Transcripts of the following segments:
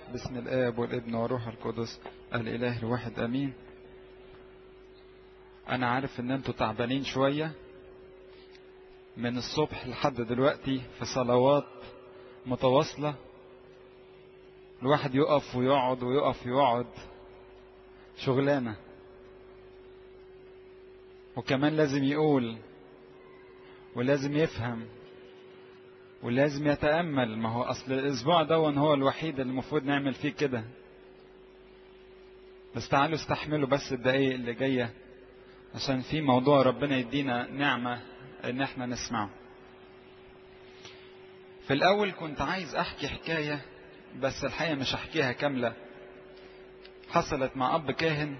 بسم الآب والابن والروح القدس الإله الواحد أمين أنا عارف إن أنتوا تعبانين شوية من الصبح لحد دلوقتي في صلوات متواصلة الواحد يقف ويقعد ويقف ويقعد شغلانة وكمان لازم يقول ولازم يفهم ولازم يتأمل ما هو أصل الأسبوع ده هو الوحيد اللي المفروض نعمل فيه كده بس تعالوا استحملوا بس الدقايق اللي جاية عشان في موضوع ربنا يدينا نعمة إن احنا نسمعه في الأول كنت عايز أحكي حكاية بس الحقيقة مش هحكيها كاملة حصلت مع أب كاهن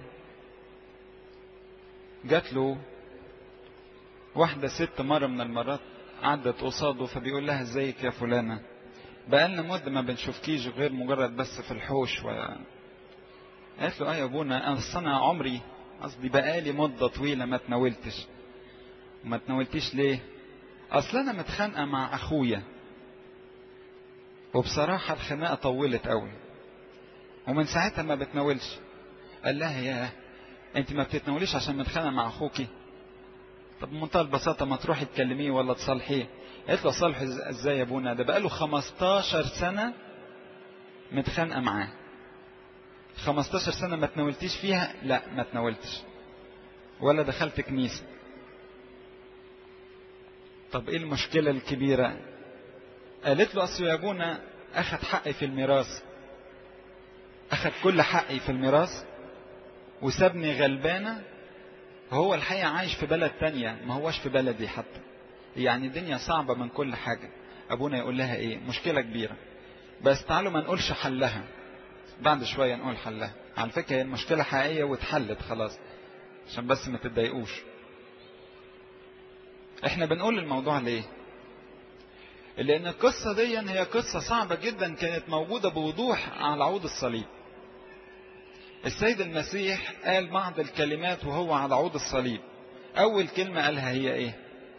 جات له واحدة ست مرة من المرات عدت قصاده فبيقول لها ازيك يا فلانة بقالنا مدة ما بنشوفكيش غير مجرد بس في الحوش و... قالت له اه يا ابونا اصل انا عمري قصدي بقالي مدة طويلة ما تناولتش وما تناولتيش ليه اصل انا متخانقة مع اخويا وبصراحة الخناقة طولت قوي ومن ساعتها ما بتناولش قال لها يا انت ما بتتناوليش عشان متخانقة مع اخوكي طب بمنتهى البساطة ما تروحي تكلميه ولا تصالحيه قالت له صالح ازاي يا ابونا ده بقاله 15 سنة متخانقة معاه 15 سنة ما تناولتيش فيها لا ما تناولتش ولا دخلت كنيسة طب ايه المشكلة الكبيرة قالت له اصل يا ابونا اخد حقي في الميراث اخد كل حقي في الميراث وسابني غلبانة هو الحقيقة عايش في بلد تانية ما هوش في بلدي حتى يعني الدنيا صعبة من كل حاجة أبونا يقول لها إيه مشكلة كبيرة بس تعالوا ما نقولش حلها بعد شوية نقول حلها على فكرة هي المشكلة حقيقية واتحلت خلاص عشان بس ما تتضايقوش احنا بنقول الموضوع ليه لأن القصة دي هي قصة صعبة جدا كانت موجودة بوضوح على عود الصليب السيد المسيح قال بعض الكلمات وهو على عود الصليب أول كلمة قالها هي إيه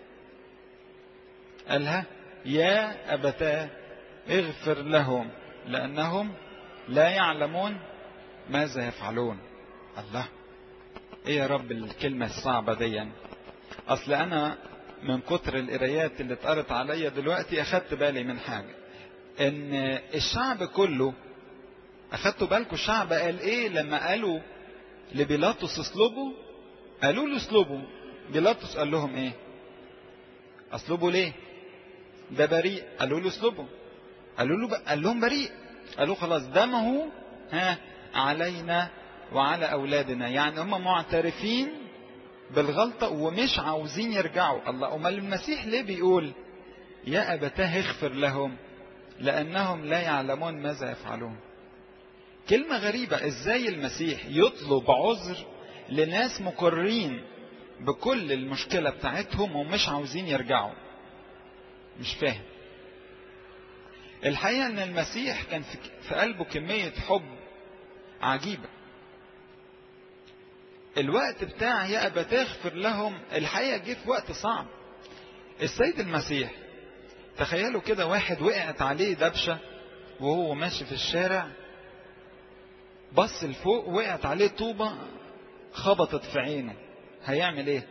قالها يا أبتاه اغفر لهم لأنهم لا يعلمون ماذا يفعلون الله ايه يا رب الكلمة الصعبة دي اصل انا من كتر القرايات اللي اتقرت عليا دلوقتي اخدت بالي من حاجة ان الشعب كله اخدتوا بالكم الشعب قال ايه لما قالوا لبيلاطس اصلبوا قالوا له اصلبوا بيلاطس قال لهم ايه اصلبوا ليه ده بريء قالوا له اصلبوا قالوا له ب... قال لهم بريء قالوا خلاص دمه ها علينا وعلى اولادنا يعني هم معترفين بالغلطه ومش عاوزين يرجعوا الله امال المسيح ليه بيقول يا ابتاه اغفر لهم لانهم لا يعلمون ماذا يفعلون كلمة غريبة ازاي المسيح يطلب عذر لناس مقرين بكل المشكلة بتاعتهم ومش عاوزين يرجعوا مش فاهم الحقيقة ان المسيح كان في قلبه كمية حب عجيبة الوقت بتاع يا أبا تغفر لهم الحقيقة جه في وقت صعب السيد المسيح تخيلوا كده واحد وقعت عليه دبشة وهو ماشي في الشارع بص لفوق وقعت عليه طوبة خبطت في عينه هيعمل ايه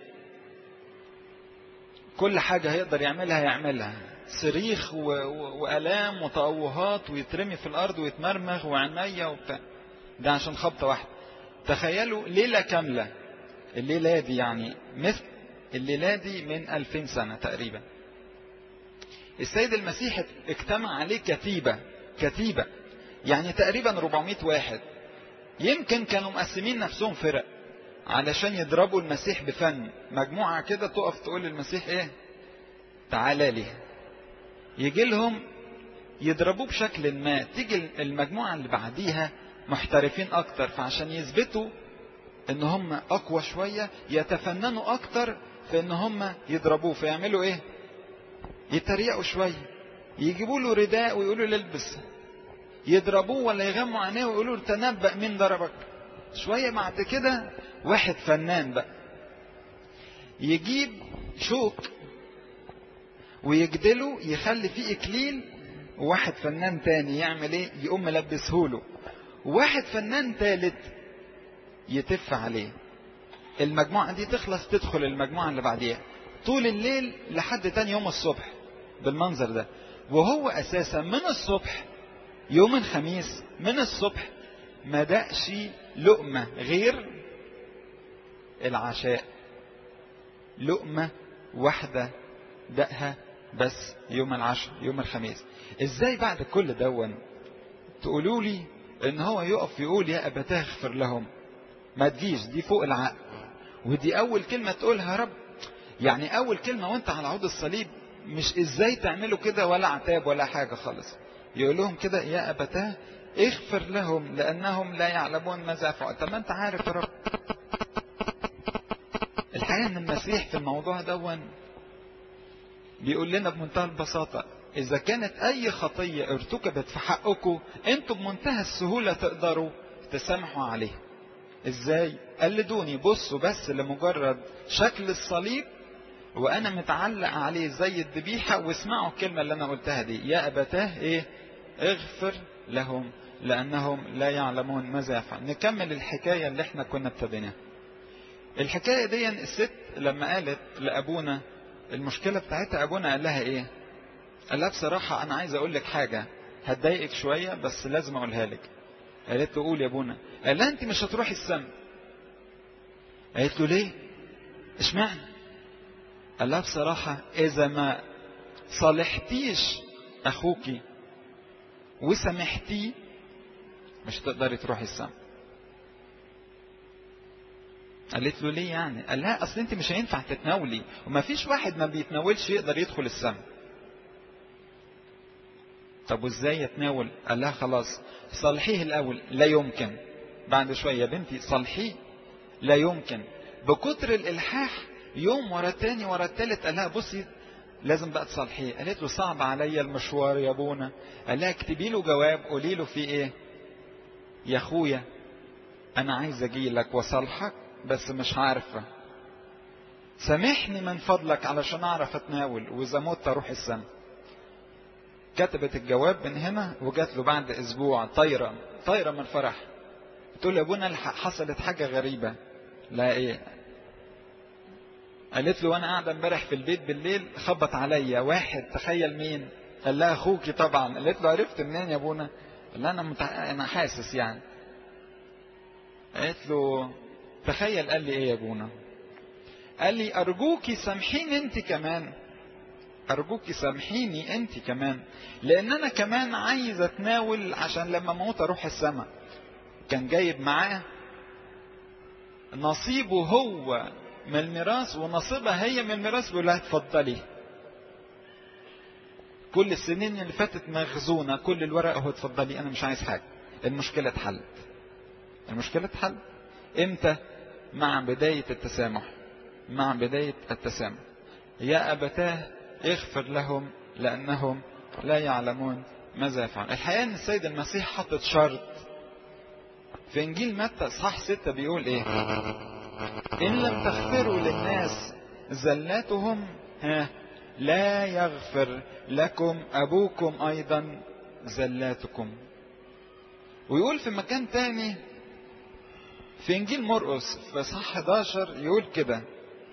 كل حاجة هيقدر يعملها يعملها صريخ و... و... وألام وتأوهات ويترمي في الأرض ويتمرمغ وعناية وبتاع ده عشان خبطة واحدة تخيلوا ليلة كاملة الليلة دي يعني مثل الليلة دي من ألفين سنة تقريبا السيد المسيح اجتمع عليه كتيبة كتيبة يعني تقريبا 400 واحد يمكن كانوا مقسمين نفسهم فرق علشان يضربوا المسيح بفن مجموعة كده تقف تقول للمسيح ايه تعالى لي يجي لهم يضربوه بشكل ما تيجي المجموعة اللي بعديها محترفين اكتر فعشان يثبتوا ان هم اقوى شوية يتفننوا اكتر في ان هم يضربوه فيعملوا ايه يتريقوا شوية يجيبوا له رداء ويقولوا له البس يضربوه ولا يغموا عينيه ويقولوا له تنبأ مين ضربك شوية بعد كده واحد فنان بقى يجيب شوك ويجدله يخلي فيه اكليل وواحد فنان تاني يعمل ايه يقوم ملبسهوله وواحد فنان تالت يتف عليه المجموعة دي تخلص تدخل المجموعة اللي بعديها طول الليل لحد تاني يوم الصبح بالمنظر ده وهو اساسا من الصبح يوم الخميس من الصبح ما دقش لقمة غير العشاء لقمة واحدة دقها بس يوم العشاء يوم الخميس ازاي بعد كل دون تقولوا لي ان هو يقف يقول يا ابتاه اغفر لهم ما تجيش دي فوق العقل ودي اول كلمة تقولها يا رب يعني اول كلمة وانت على عود الصليب مش ازاي تعملوا كده ولا عتاب ولا حاجة خالص يقول لهم كده يا ابتاه اغفر لهم لانهم لا يعلمون ماذا يفعلون طب ما انت عارف يا رب الحقيقة ان المسيح في الموضوع دون بيقول لنا بمنتهى البساطة إذا كانت أي خطية ارتكبت في حقكم أنتم بمنتهى السهولة تقدروا تسامحوا عليها. إزاي؟ قلدوني بصوا بس لمجرد شكل الصليب وأنا متعلق عليه زي الذبيحة واسمعوا الكلمة اللي أنا قلتها دي يا أبتاه إيه؟ اغفر لهم لأنهم لا يعلمون ماذا يفعل. نكمل الحكاية اللي احنا كنا ابتديناها. الحكاية دي الست لما قالت لأبونا المشكلة بتاعتها أبونا قال لها إيه؟ قال لها بصراحة أنا عايز أقول لك حاجة هتضايقك شوية بس لازم أقولها لك. قالت له قول يا أبونا. قال لها أنت مش هتروحي السما. قالت له ليه؟ اشمعنى؟ قال لها بصراحة إذا ما صالحتيش أخوكي وسامحتيه مش هتقدري تروحي السما. قالت له ليه يعني؟ قال لها اصل انت مش هينفع تتناولي وما فيش واحد ما بيتناولش يقدر يدخل السماء. طب وازاي يتناول؟ قال لها خلاص صلحيه الاول لا يمكن. بعد شويه يا بنتي صلحيه لا يمكن. بكتر الالحاح يوم ورا التاني ورا التالت قال لها بصي لازم بقى تصلحيه قالت له صعب عليا المشوار يا ابونا قال لها اكتبي له جواب قولي له في ايه يا اخويا انا عايز اجي لك واصالحك بس مش عارفة سامحني من فضلك علشان اعرف اتناول واذا مت اروح السما كتبت الجواب من هنا وجات له بعد اسبوع طايره طايره من الفرح تقول له ابونا حصلت حاجه غريبه لا ايه قالت له وانا قاعده امبارح في البيت بالليل خبط عليا واحد تخيل مين قال لها اخوكي طبعا قالت له عرفت منين يا ابونا قال انا متع... انا حاسس يعني قالت له تخيل قال لي ايه يا ابونا قال لي ارجوكي سامحيني انت كمان ارجوكي سامحيني انت كمان لان انا كمان عايز اتناول عشان لما اموت اروح السماء كان جايب معاه نصيبه هو من الميراث ونصيبها هي من الميراث بيقول لها اتفضلي كل السنين اللي فاتت مخزونه كل الورق اهو اتفضلي انا مش عايز حاجه المشكله اتحلت المشكله اتحلت امتى مع بدايه التسامح مع بدايه التسامح يا ابتاه اغفر لهم لانهم لا يعلمون ماذا يفعل الحقيقه ان السيد المسيح حطت شرط في انجيل متى اصحاح ستة بيقول ايه ان لم تغفروا للناس زلاتهم ها لا يغفر لكم ابوكم ايضا زلاتكم ويقول في مكان تاني في انجيل مرقس في صح 11 يقول كده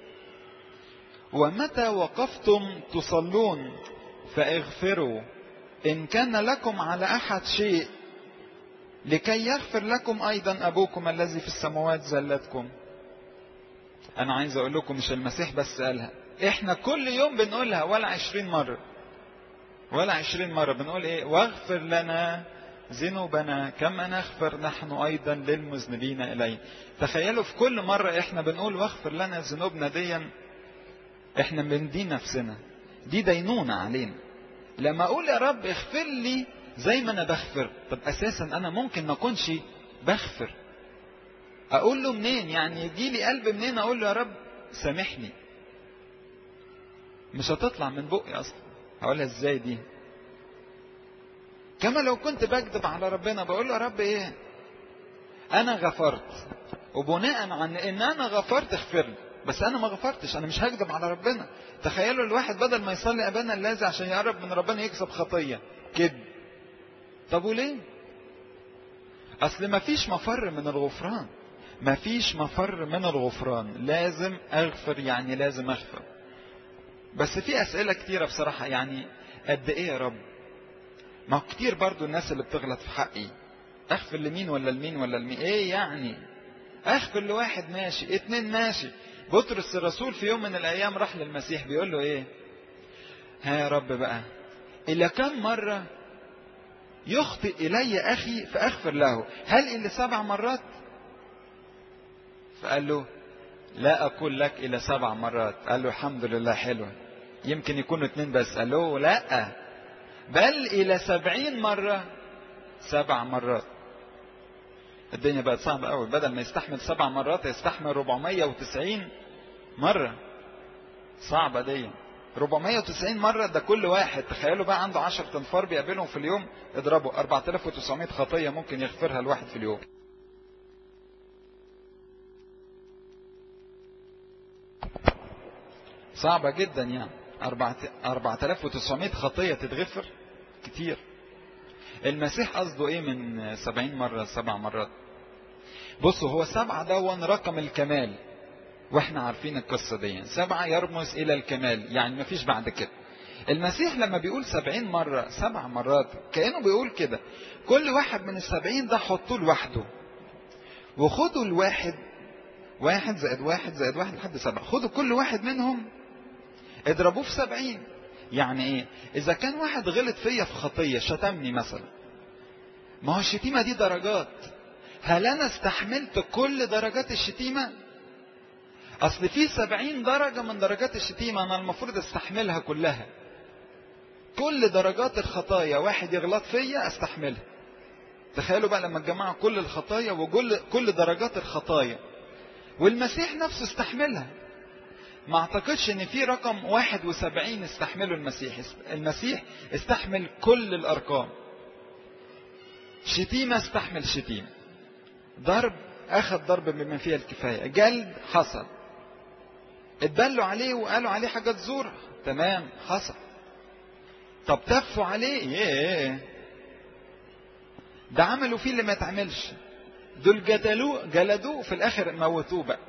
ومتى وقفتم تصلون فاغفروا ان كان لكم على احد شيء لكي يغفر لكم ايضا ابوكم الذي في السماوات زلتكم انا عايز اقول لكم مش المسيح بس قالها احنا كل يوم بنقولها ولا عشرين مرة ولا عشرين مرة بنقول ايه واغفر لنا ذنوبنا كما نغفر نحن ايضا للمذنبين اليه تخيلوا في كل مرة احنا بنقول واغفر لنا ذنوبنا ديا احنا بندين نفسنا دي دينونة علينا لما اقول يا رب اغفر لي زي ما انا بغفر طب اساسا انا ممكن ما اكونش بغفر اقول له منين يعني يجي لي قلب منين اقول له يا رب سامحني مش هتطلع من بقي اصلا هقولها ازاي دي كما لو كنت بكذب على ربنا بقول له يا رب ايه انا غفرت وبناء عن ان انا غفرت اغفر لي بس انا ما غفرتش انا مش هكذب على ربنا تخيلوا الواحد بدل ما يصلي ابانا الذي عشان يقرب من ربنا يكسب خطيه كذب طب وليه اصل ما فيش مفر من الغفران ما فيش مفر من الغفران لازم اغفر يعني لازم اغفر بس في اسئله كتيره بصراحه يعني قد ايه يا رب ما هو كتير برضو الناس اللي بتغلط في حقي اغفر لمين ولا لمين ولا لمين ايه يعني اغفر لواحد ماشي اتنين ماشي بطرس الرسول في يوم من الايام راح للمسيح بيقول له ايه ها يا رب بقى الى كم مره يخطئ الي اخي فاغفر له هل الى سبع مرات فقال له لا اقول لك الى سبع مرات قال له الحمد لله حلوه يمكن يكونوا اتنين بس قال له لا بل الى سبعين مره سبع مرات الدنيا بقت صعبة قوي بدل ما يستحمل سبع مرات يستحمل 490 مرة صعبة دي 490 مرة ده كل واحد تخيلوا بقى عنده 10 تنفار بيقابلهم في اليوم اضربوا 4900 خطية ممكن يغفرها الواحد في اليوم صعبة جدا يعني 4900 خطية تتغفر كتير المسيح قصده ايه من سبعين مرة سبع مرات بصوا هو سبعة دون رقم الكمال واحنا عارفين القصة دي سبعة يرمز الى الكمال يعني مفيش بعد كده المسيح لما بيقول سبعين مرة سبع مرات كأنه بيقول كده كل واحد من السبعين ده حطوه لوحده وخدوا الواحد واحد زائد واحد زائد واحد لحد سبعة خدوا كل واحد منهم اضربوه في سبعين يعني ايه اذا كان واحد غلط فيا في خطية شتمني مثلا ما هو الشتيمة دي درجات هل انا استحملت كل درجات الشتيمة اصل في سبعين درجة من درجات الشتيمة انا المفروض استحملها كلها كل درجات الخطايا واحد يغلط فيا استحملها تخيلوا بقى لما تجمعوا كل الخطايا وكل كل درجات الخطايا والمسيح نفسه استحملها ما اعتقدش ان في رقم 71 استحمله المسيح المسيح استحمل كل الارقام شتيمة استحمل شتيمة ضرب اخذ ضرب بما فيها الكفاية جلد حصل اتبلوا عليه وقالوا عليه حاجات زور تمام حصل طب تفوا عليه ايه ده عملوا فيه اللي ما يتعملش دول جدلوه جلدوه في الاخر موتوه بقى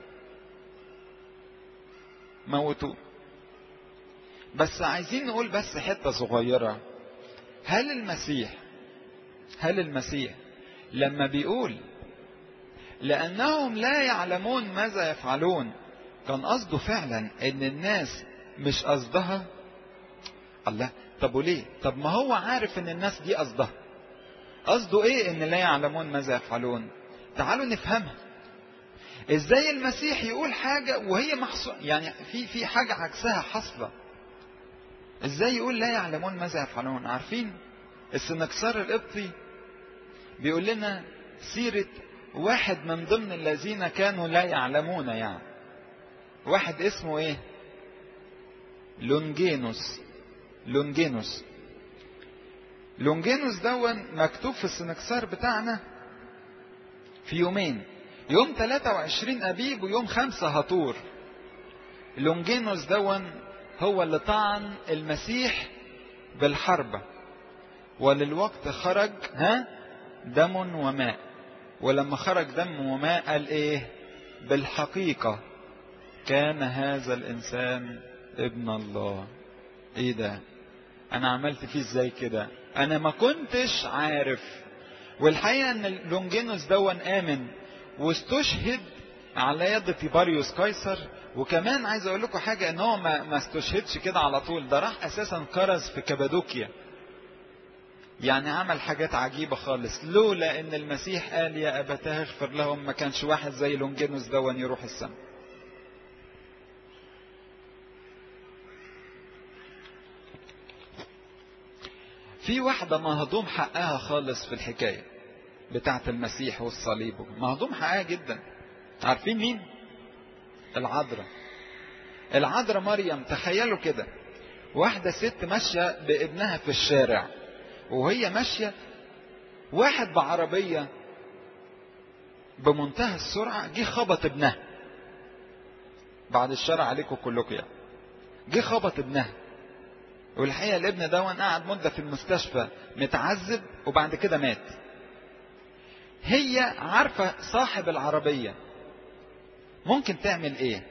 موتوه بس عايزين نقول بس حتة صغيرة هل المسيح هل المسيح لما بيقول لأنهم لا يعلمون ماذا يفعلون كان قصده فعلا ان الناس مش قصدها الله طب وليه طب ما هو عارف ان الناس دي قصدها قصده ايه ان لا يعلمون ماذا يفعلون تعالوا نفهمها ازاي المسيح يقول حاجة وهي محصو يعني في في حاجة عكسها حاصلة ازاي يقول لا يعلمون ماذا يفعلون عارفين السنكسار القبطي بيقول لنا سيرة واحد من ضمن الذين كانوا لا يعلمون يعني واحد اسمه ايه لونجينوس لونجينوس لونجينوس دون مكتوب في السنكسار بتاعنا في يومين يوم 23 أبيب ويوم 5 هطور لونجينوس دون هو اللي طعن المسيح بالحربة وللوقت خرج ها دم وماء ولما خرج دم وماء قال ايه بالحقيقة كان هذا الانسان ابن الله ايه ده انا عملت فيه ازاي كده انا ما كنتش عارف والحقيقة ان لونجينوس دون امن واستشهد على يد تيباريوس قيصر وكمان عايز اقول لكم حاجة ان هو ما, ما استشهدش كده على طول ده راح اساسا كرز في كبادوكيا يعني عمل حاجات عجيبة خالص لولا ان المسيح قال يا ابتاه اغفر لهم ما كانش واحد زي لونجينوس دون يروح السماء في واحدة مهضوم حقها خالص في الحكاية بتاعة المسيح والصليب مهضوم حقها جدا عارفين مين العذراء العذراء مريم تخيلوا كده واحدة ست ماشية بابنها في الشارع وهي ماشية واحد بعربية بمنتهى السرعة جه خبط ابنها بعد الشر عليكم كلكم يعني جه خبط ابنها والحقيقة الابن ده قعد مدة في المستشفى متعذب وبعد كده مات هي عارفة صاحب العربية ممكن تعمل ايه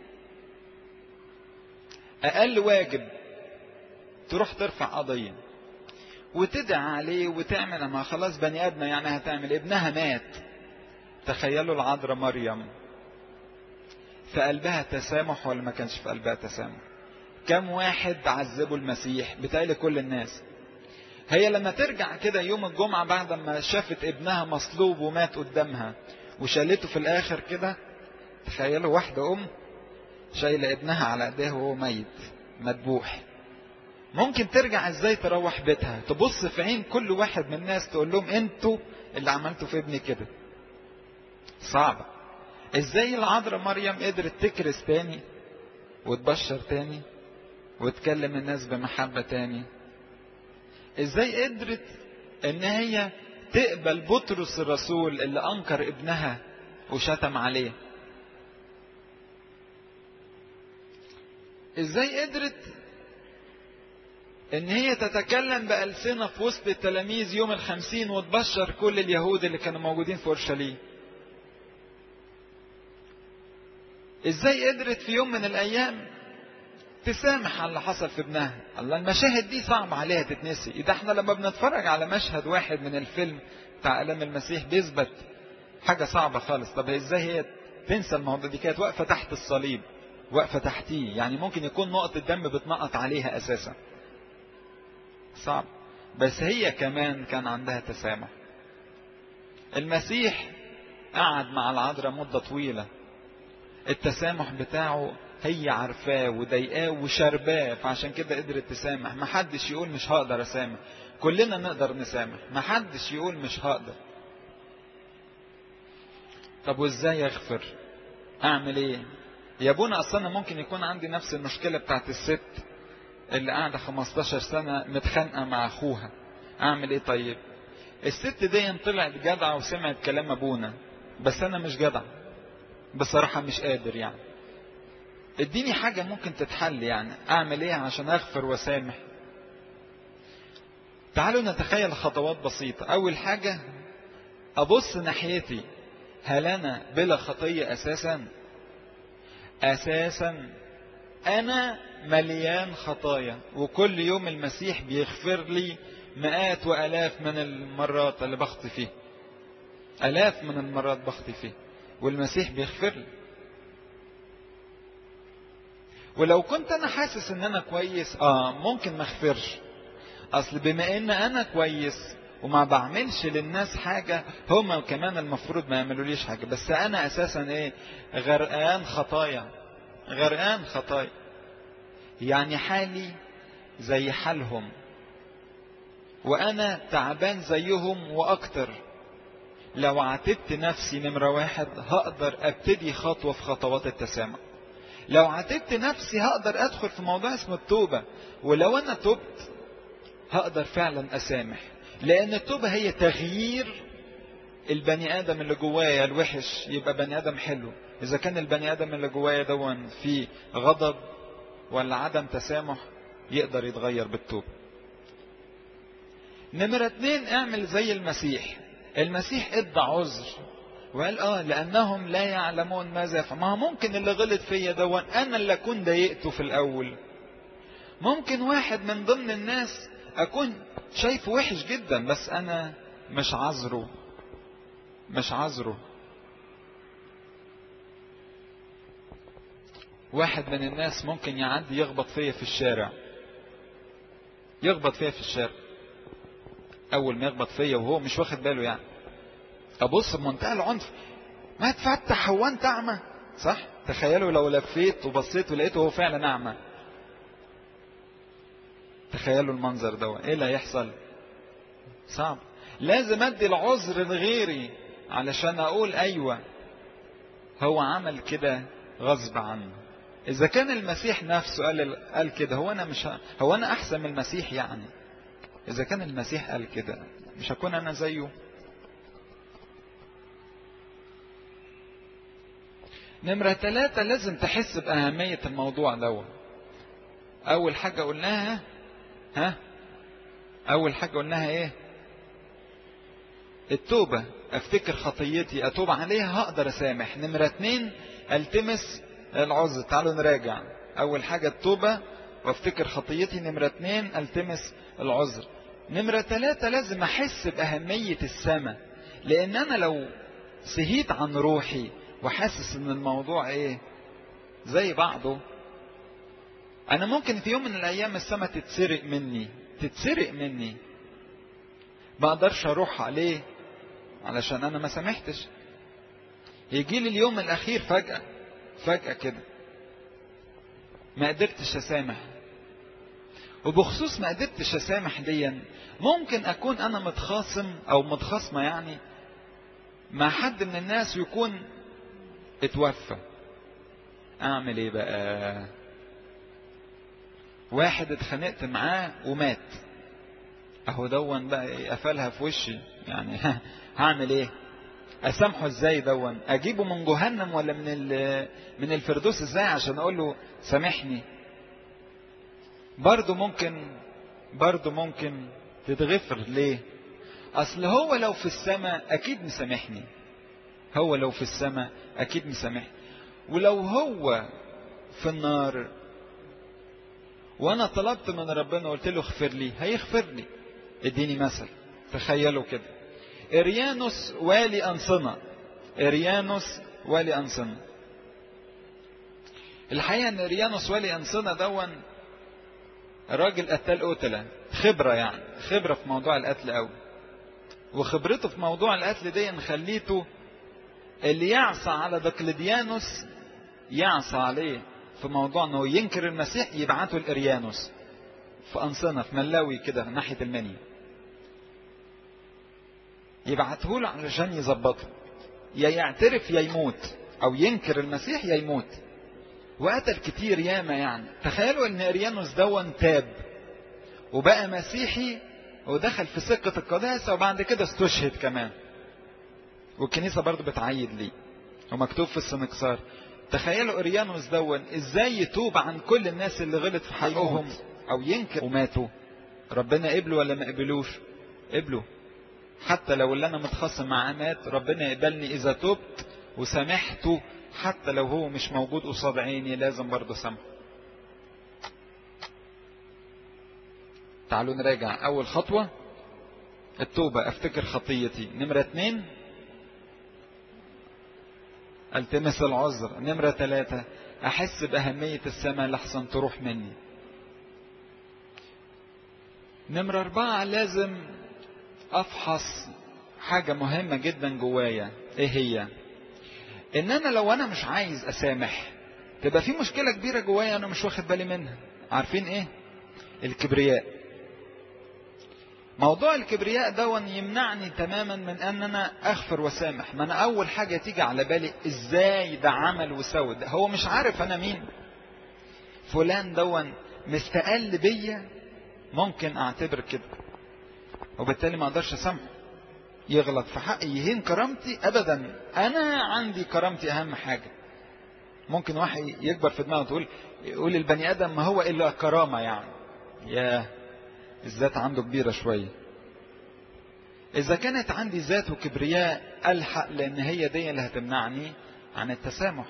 اقل واجب تروح ترفع قضية وتدعي عليه وتعمل ما خلاص بني ادم يعني هتعمل ابنها مات تخيلوا العذراء مريم في قلبها تسامح ولا ما كانش في قلبها تسامح كم واحد عذبوا المسيح بتالي كل الناس هي لما ترجع كده يوم الجمعة بعد ما شافت ابنها مصلوب ومات قدامها وشالته في الاخر كده تخيلوا واحدة ام شايلة ابنها على ايديها وهو ميت مذبوح ممكن ترجع ازاي تروح بيتها تبص في عين كل واحد من الناس تقول لهم انتوا اللي عملتوا في ابني كده صعبة ازاي العذراء مريم قدرت تكرس تاني وتبشر تاني وتكلم الناس بمحبة تاني ازاي قدرت ان هي تقبل بطرس الرسول اللي انكر ابنها وشتم عليه ازاي قدرت ان هي تتكلم بألسنة في وسط التلاميذ يوم الخمسين وتبشر كل اليهود اللي كانوا موجودين في اورشليم ازاي قدرت في يوم من الايام تسامح على اللي حصل في ابنها الله المشاهد دي صعب عليها تتنسي اذا احنا لما بنتفرج على مشهد واحد من الفيلم بتاع الام المسيح بيثبت حاجة صعبة خالص طب ازاي هي تنسى الموضوع دي كانت واقفة تحت الصليب واقفة تحتيه يعني ممكن يكون نقطة دم بتنقط عليها اساسا صعب بس هي كمان كان عندها تسامح المسيح قعد مع العذراء مدة طويلة التسامح بتاعه هي عارفاه وضايقاه وشرباه فعشان كده قدرت تسامح ما حدش يقول مش هقدر اسامح كلنا نقدر نسامح ما حدش يقول مش هقدر طب وازاي اغفر اعمل ايه يا ابونا اصلا ممكن يكون عندي نفس المشكله بتاعت الست اللي قاعده 15 سنه متخانقه مع اخوها اعمل ايه طيب الست دي طلعت جدعه وسمعت كلام ابونا بس انا مش جدع بصراحه مش قادر يعني اديني حاجة ممكن تتحل يعني اعمل ايه عشان اغفر واسامح تعالوا نتخيل خطوات بسيطة اول حاجة ابص ناحيتي هل انا بلا خطية اساسا اساسا انا مليان خطايا وكل يوم المسيح بيغفر لي مئات والاف من المرات اللي بخطي فيه الاف من المرات بخطي فيه والمسيح بيغفر لي ولو كنت انا حاسس ان انا كويس اه ممكن ما اغفرش اصل بما ان انا كويس وما بعملش للناس حاجة هما كمان المفروض ما يعملوليش حاجة بس انا اساسا ايه غرقان خطايا غرقان خطايا يعني حالي زي حالهم وانا تعبان زيهم واكتر لو عاتبت نفسي نمرة واحد هقدر ابتدي خطوة في خطوات التسامح لو عاتبت نفسي هقدر ادخل في موضوع اسمه التوبة ولو انا تبت هقدر فعلا اسامح لان التوبة هي تغيير البني ادم اللي جوايا الوحش يبقى بني ادم حلو اذا كان البني ادم اللي جوايا دون فيه غضب ولا عدم تسامح يقدر يتغير بالتوبة نمرة اتنين اعمل زي المسيح المسيح ادى عذر وقال اه لانهم لا يعلمون ماذا يفعل ما هو ممكن اللي غلط فيا دون انا اللي اكون ضايقته في الاول ممكن واحد من ضمن الناس اكون شايفه وحش جدا بس انا مش عذره مش عذره واحد من الناس ممكن يعدي يخبط فيا في الشارع يخبط فيا في الشارع اول ما يخبط فيا وهو مش واخد باله يعني ابص بمنتهى العنف ما تفتح هو انت اعمى صح تخيلوا لو لفيت وبصيت ولقيته هو فعلا اعمى تخيلوا المنظر ده ايه اللي هيحصل صعب لازم ادي العذر لغيري علشان اقول ايوه هو عمل كده غصب عنه اذا كان المسيح نفسه قال قال كده هو انا مش ه... هو انا احسن من المسيح يعني اذا كان المسيح قال كده مش هكون انا زيه نمرة ثلاثة لازم تحس بأهمية الموضوع دوت أول حاجة قلناها ها اول حاجة قلناها ايه التوبة افتكر خطيتي اتوب عليها هقدر اسامح نمرة اتنين التمس العذر تعالوا نراجع اول حاجة التوبة وافتكر خطيتي نمرة اتنين التمس العذر نمرة ثلاثة لازم احس باهمية السماء لان انا لو سهيت عن روحي وحاسس ان الموضوع ايه زي بعضه انا ممكن في يوم من الايام السماء تتسرق مني تتسرق مني ما اقدرش اروح عليه علشان انا ما سامحتش يجي لي اليوم الاخير فجأة فجأة كده ما قدرتش اسامح وبخصوص ما قدرتش اسامح ديا ممكن اكون انا متخاصم او متخاصمة يعني مع حد من الناس يكون اتوفى اعمل ايه بقى واحد اتخانقت معاه ومات اهو دون بقى قفلها في وشي يعني هعمل ايه اسامحه ازاي دون اجيبه من جهنم ولا من من الفردوس ازاي عشان اقول له سامحني برضه ممكن برضه ممكن تتغفر ليه اصل هو لو في السماء اكيد مسامحني هو لو في السماء اكيد مسامحني ولو هو في النار وانا طلبت من ربنا وقلت له اغفر لي هيغفر لي اديني مثل تخيلوا كده اريانوس والي انصنة اريانوس والي انصنة الحقيقة ان اريانوس والي انصنة دون راجل قتال قتلة خبرة يعني خبرة في موضوع القتل قوي وخبرته في موضوع القتل دي خليته اللي يعصى على دقلديانوس يعصى عليه في موضوع انه ينكر المسيح يبعته لاريانوس في انصنة في ملاوي كده ناحية المنيا يبعته له علشان يظبطه يا يعترف يا يموت او ينكر المسيح يا يموت وقتل كتير ياما يعني تخيلوا ان اريانوس دون تاب وبقى مسيحي ودخل في سكة القداسة وبعد كده استشهد كمان والكنيسة برضو بتعيد ليه ومكتوب في السنكسار تخيلوا اريانوس دون ازاي يتوب عن كل الناس اللي غلط في حقهم او ينكر وماتوا ربنا قبله ولا ما قبلوش قبله حتى لو اللي انا متخاصم معاه مات ربنا يقبلني اذا تبت وسامحته حتى لو هو مش موجود قصاد عيني لازم برضه سامحه تعالوا نراجع اول خطوة التوبة افتكر خطيتي نمرة اتنين التمس العذر نمرة ثلاثة احس باهمية السماء لحسن تروح مني نمرة اربعة لازم افحص حاجة مهمة جدا جوايا ايه هي ان انا لو انا مش عايز اسامح تبقى في مشكلة كبيرة جوايا انا مش واخد بالي منها عارفين ايه الكبرياء موضوع الكبرياء ده يمنعني تماما من ان انا اغفر وسامح ما انا اول حاجة تيجي على بالي ازاي ده عمل وسوى ده هو مش عارف انا مين فلان دون مستقل بيا ممكن اعتبر كده وبالتالي ما اقدرش اسامحه يغلط في حقي يهين كرامتي ابدا انا عندي كرامتي اهم حاجه ممكن واحد يكبر في دماغه تقول يقول البني ادم ما هو الا كرامه يعني يا الذات عنده كبيره شويه اذا كانت عندي ذات وكبرياء الحق لان هي دي اللي هتمنعني عن التسامح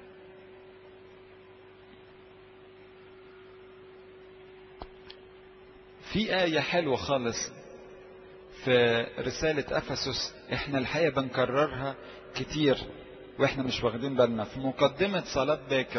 في آية حلوة خالص في رسالة أفسس احنا الحقيقة بنكررها كتير واحنا مش واخدين بالنا في مقدمة صلاة باكر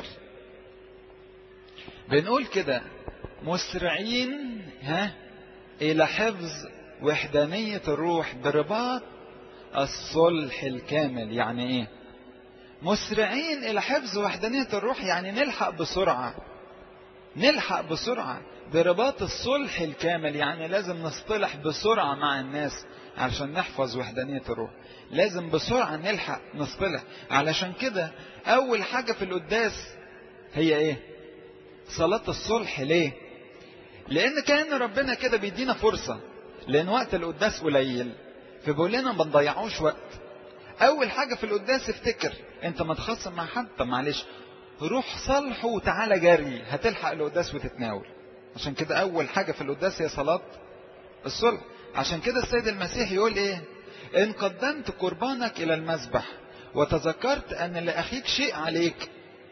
بنقول كده مسرعين ها إلى حفظ وحدانية الروح برباط الصلح الكامل يعني ايه مسرعين إلى حفظ وحدانية الروح يعني نلحق بسرعة نلحق بسرعة برباط الصلح الكامل يعني لازم نصطلح بسرعة مع الناس علشان نحفظ وحدانية الروح لازم بسرعة نلحق نصطلح علشان كده أول حاجة في القداس هي إيه صلاة الصلح ليه لأن كان ربنا كده بيدينا فرصة لأن وقت القداس قليل فبيقول لنا ما نضيعوش وقت أول حاجة في القداس افتكر أنت متخاصم مع حد طب معلش روح صلحه وتعالى جري هتلحق القداس وتتناول عشان كده أول حاجة في القداس هي صلاة الصلح عشان كده السيد المسيح يقول ايه ان قدمت قربانك الى المذبح وتذكرت ان لاخيك شيء عليك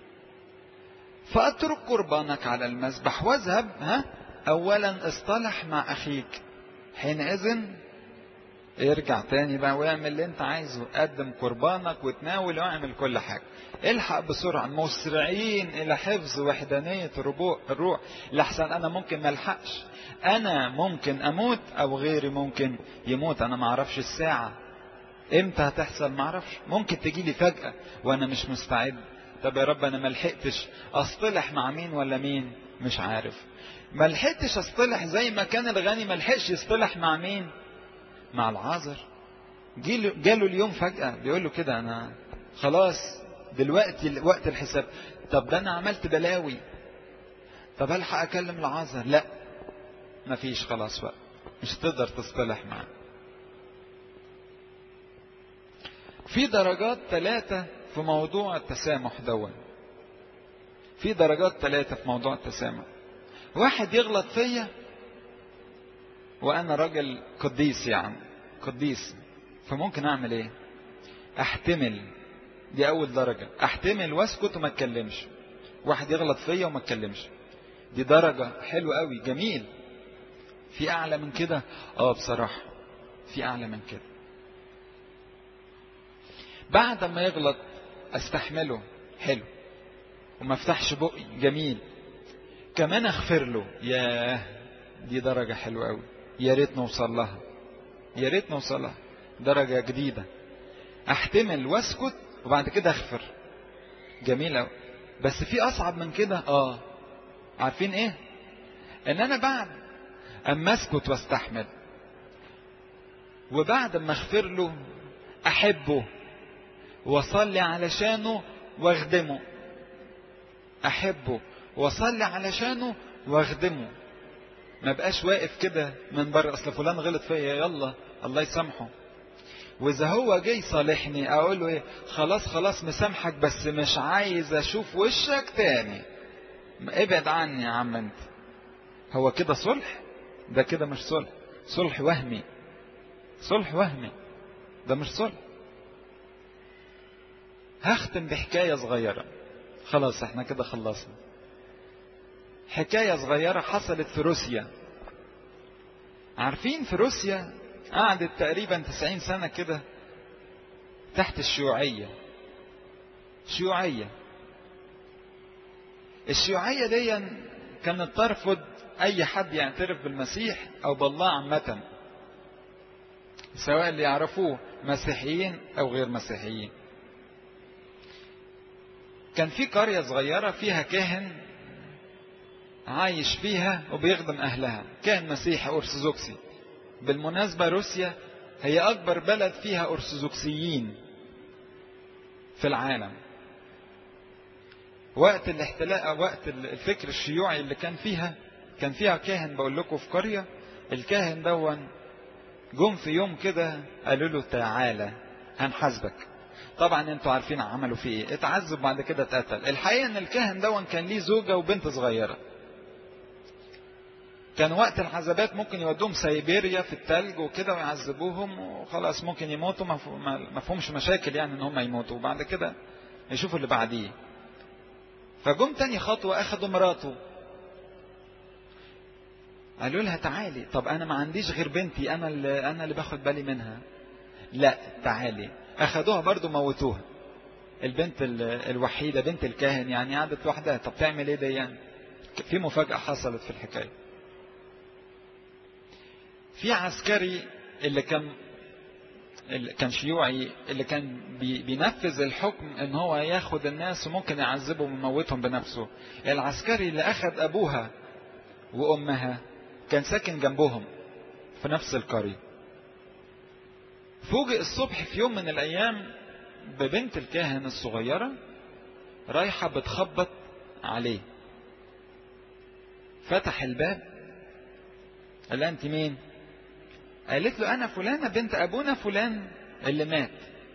فاترك قربانك على المذبح واذهب ها اولا اصطلح مع اخيك حينئذ ارجع تاني بقى واعمل اللي انت عايزه قدم قربانك وتناول واعمل كل حاجة الحق بسرعة مسرعين الى حفظ وحدانية الروح لحسن انا ممكن ملحقش انا ممكن اموت او غيري ممكن يموت انا معرفش الساعة امتى هتحصل معرفش ممكن تجيلي فجأة وانا مش مستعد طب يا رب انا ملحقتش اصطلح مع مين ولا مين مش عارف ملحقتش اصطلح زي ما كان الغني ملحقش يصطلح مع مين مع العازر جاله اليوم فجأة بيقول له كده أنا خلاص دلوقتي وقت الحساب طب ده أنا عملت بلاوي طب ألحق أكلم العازر لا مفيش خلاص بقى مش تقدر تصطلح معاه في درجات ثلاثة في موضوع التسامح دون في درجات ثلاثة في موضوع التسامح واحد يغلط فيا وانا راجل قديس يعني قديس فممكن اعمل ايه احتمل دي اول درجة احتمل واسكت وما اتكلمش واحد يغلط فيا وما اتكلمش دي درجة حلوة قوي جميل في اعلى من كده اه بصراحة في اعلى من كده بعد ما يغلط استحمله حلو وما افتحش بقي جميل كمان اغفر له ياه دي درجة حلوة قوي يا ريت نوصل لها يا ريت نوصل لها درجة جديدة احتمل واسكت وبعد كده اغفر جميل قوي بس في اصعب من كده اه عارفين ايه ان انا بعد اما اسكت واستحمل وبعد ما اغفر له احبه واصلي علشانه واخدمه احبه واصلي علشانه واخدمه ما بقاش واقف كده من بره اصل فلان غلط فيا يلا الله يسامحه واذا هو جاي صالحني اقول له ايه خلاص خلاص مسامحك بس مش عايز اشوف وشك تاني ابعد عني يا عم انت هو كده صلح ده كده مش صلح صلح وهمي صلح وهمي ده مش صلح هختم بحكاية صغيرة خلاص احنا كده خلصنا حكاية صغيرة حصلت في روسيا عارفين في روسيا قعدت تقريبا 90 سنة كده تحت الشيوعية شيوعية الشيوعية دي كانت ترفض أي حد يعترف بالمسيح أو بالله عامة سواء اللي يعرفوه مسيحيين أو غير مسيحيين كان في قرية صغيرة فيها كاهن عايش فيها وبيخدم أهلها كان مسيحي أرثوذكسي بالمناسبة روسيا هي أكبر بلد فيها أرثوذكسيين في العالم وقت الاحتلاء وقت الفكر الشيوعي اللي كان فيها كان فيها كاهن بقول لكم في قرية الكاهن دون جم في يوم كده قالوا له تعالى هنحاسبك طبعا انتوا عارفين عملوا فيه ايه اتعذب بعد كده اتقتل الحقيقة ان الكاهن دون كان ليه زوجة وبنت صغيرة كان وقت العذابات ممكن يودوهم سيبيريا في التلج وكده ويعذبوهم وخلاص ممكن يموتوا ما فيهمش مشاكل يعني ان هم يموتوا وبعد كده يشوفوا اللي بعديه فجم تاني خطوة اخدوا مراته قالوا لها تعالي طب انا ما عنديش غير بنتي انا اللي انا اللي باخد بالي منها لا تعالي اخدوها برضو موتوها البنت الوحيدة بنت الكاهن يعني قعدت وحدها طب تعمل ايه دي يعني في مفاجأة حصلت في الحكاية في عسكري اللي كان اللي كان شيوعي اللي كان بي بينفذ الحكم ان هو ياخد الناس وممكن يعذبهم ويموتهم بنفسه العسكري اللي اخذ ابوها وامها كان ساكن جنبهم في نفس القرية فوجئ الصبح في يوم من الايام ببنت الكاهن الصغيرة رايحة بتخبط عليه فتح الباب قال لها انت مين قالت له انا فلانة بنت ابونا فلان اللي مات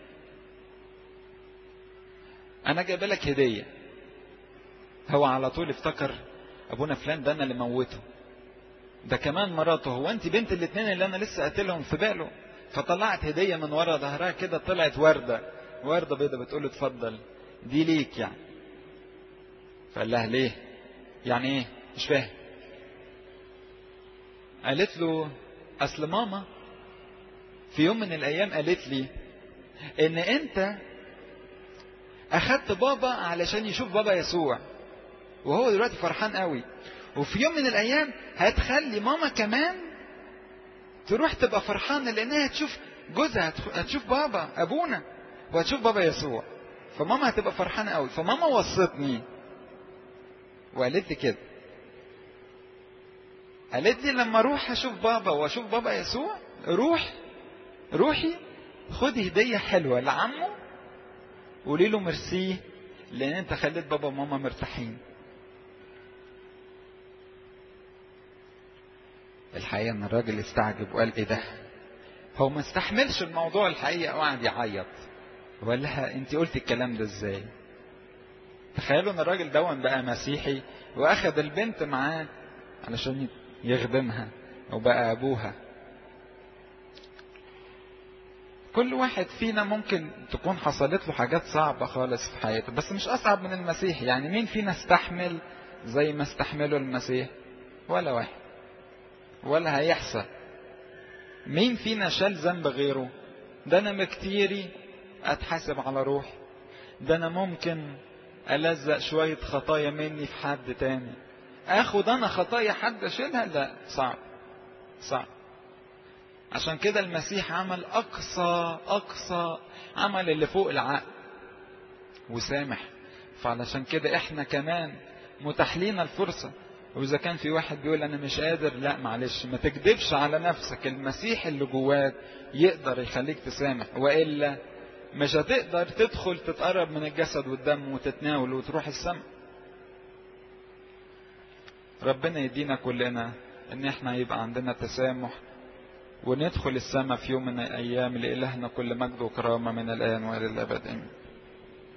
انا جايبه لك هدية هو على طول افتكر ابونا فلان ده انا اللي موته ده كمان مراته هو انت بنت الاثنين اللي انا لسه قاتلهم في باله فطلعت هديه من ورا ظهرها كده طلعت ورده ورده بيضه بتقول له اتفضل دي ليك يعني فقال لها ليه يعني ايه مش فاهم قالت له اصل ماما في يوم من الايام قالت لي ان انت اخدت بابا علشان يشوف بابا يسوع وهو دلوقتي فرحان قوي وفي يوم من الايام هتخلي ماما كمان تروح تبقى فرحانه لانها هتشوف جوزها هتشوف بابا ابونا وهتشوف بابا يسوع فماما هتبقى فرحانه قوي فماما وصتني وقالت لي كده قالت لي لما اروح اشوف بابا واشوف بابا يسوع روح روحي خدي هديه حلوه لعمه قولي له ميرسي لان انت خليت بابا وماما مرتاحين الحقيقه ان الراجل استعجب وقال ايه ده هو ما استحملش الموضوع الحقيقه وقعد يعيط وقال لها انت قلتي الكلام ده ازاي تخيلوا ان الراجل دون بقى مسيحي واخد البنت معاه علشان يخدمها وبقى ابوها كل واحد فينا ممكن تكون حصلت له حاجات صعبة خالص في حياته بس مش أصعب من المسيح يعني مين فينا استحمل زي ما استحمله المسيح ولا واحد ولا هيحصل مين فينا شال ذنب غيره ده أنا مكتيري أتحاسب على روحي ده أنا ممكن ألزق شوية خطايا مني في حد تاني اخد انا خطايا حد اشيلها لا صعب صعب عشان كده المسيح عمل اقصى اقصى عمل اللي فوق العقل وسامح فعلشان كده احنا كمان متاح لينا الفرصه واذا كان في واحد بيقول انا مش قادر لا معلش ما تكذبش على نفسك المسيح اللي جواك يقدر يخليك تسامح والا مش هتقدر تدخل تتقرب من الجسد والدم وتتناول وتروح السماء ربنا يدينا كلنا ان احنا يبقى عندنا تسامح وندخل السماء في يوم من الايام لالهنا كل مجد وكرامه من الان والى الابد امين